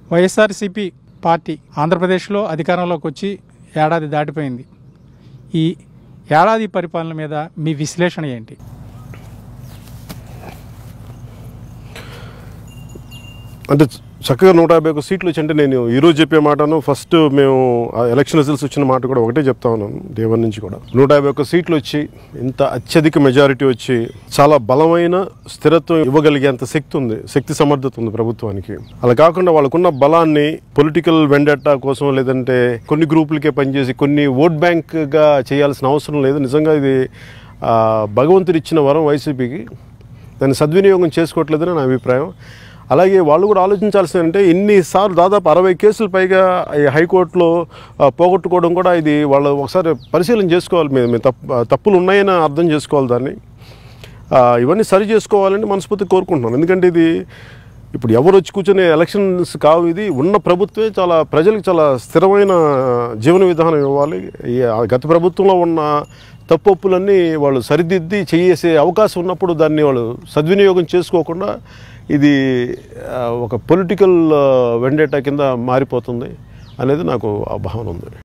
YSRCP party ఆంధ్రప్రదేశ్లో అధికారంలోకి వచ్చి ఏడాది దాటిపోయింది ఈ ఏడాది పరిపాలన మీద మీ విశ్లేషణ ఏంటి అంటే చక్కగా నూట యాభై ఒక సీట్లు వచ్చి అంటే నేను ఈరోజు చెప్పే మాటను ఫస్ట్ మేము ఆ ఎలక్షన్ రిజల్ట్స్ వచ్చిన మాట కూడా ఒకటే చెప్తా ఉన్నాను దేవన్ నుంచి కూడా నూట యాభై ఒక్క సీట్లు వచ్చి ఇంత అత్యధిక మెజారిటీ వచ్చి చాలా బలమైన స్థిరత్వం ఇవ్వగలిగేంత శక్తి ఉంది శక్తి సమర్థత ఉంది ప్రభుత్వానికి అలా కాకుండా వాళ్ళకున్న బలాన్ని పొలిటికల్ వెండట్టా కోసం లేదంటే కొన్ని గ్రూపులకే పనిచేసి కొన్ని ఓట్ బ్యాంక్గా చేయాల్సిన అవసరం లేదు నిజంగా ఇది ఆ, భగవంతుడు ఇచ్చిన వరం వైసీపీకి దాన్ని సద్వినియోగం చేసుకోవట్లేదని నా అభిప్రాయం అలాగే వాళ్ళు కూడా ఆలోచించాల్సింది అంటే ఇన్నిసార్లు దాదాపు అరవై కేసులు పైగా ఈ హైకోర్టులో ఆ, పోగొట్టుకోవడం కూడా ఇది వాళ్ళు ఒకసారి పరిశీలన చేసుకోవాలి మేము మేము తప్పు తప్పులు ఉన్నాయని అర్థం చేసుకోవాలి దాన్ని ఆ, ఇవన్నీ సరి చేసుకోవాలని మనస్ఫూర్తి కోరుకుంటున్నాను ఎందుకంటే ఇది ఇప్పుడు ఎవరు వచ్చి కూర్చొని ఎలక్షన్స్ కావు ఇది ఉన్న ప్రభుత్వమే చాలా ప్రజలకు చాలా స్థిరమైన జీవన విధానం ఇవ్వాలి ఈ గత ప్రభుత్వంలో ఉన్న తప్పొప్పులన్నీ వాళ్ళు సరిదిద్ది చేసే అవకాశం ఉన్నప్పుడు దాన్ని వాళ్ళు సద్వినియోగం చేసుకోకుండా ఇది ఆ, ఒక పొలిటికల్ వెండేటా కింద మారిపోతుంది అనేది నాకు ఆ భావన ఉంది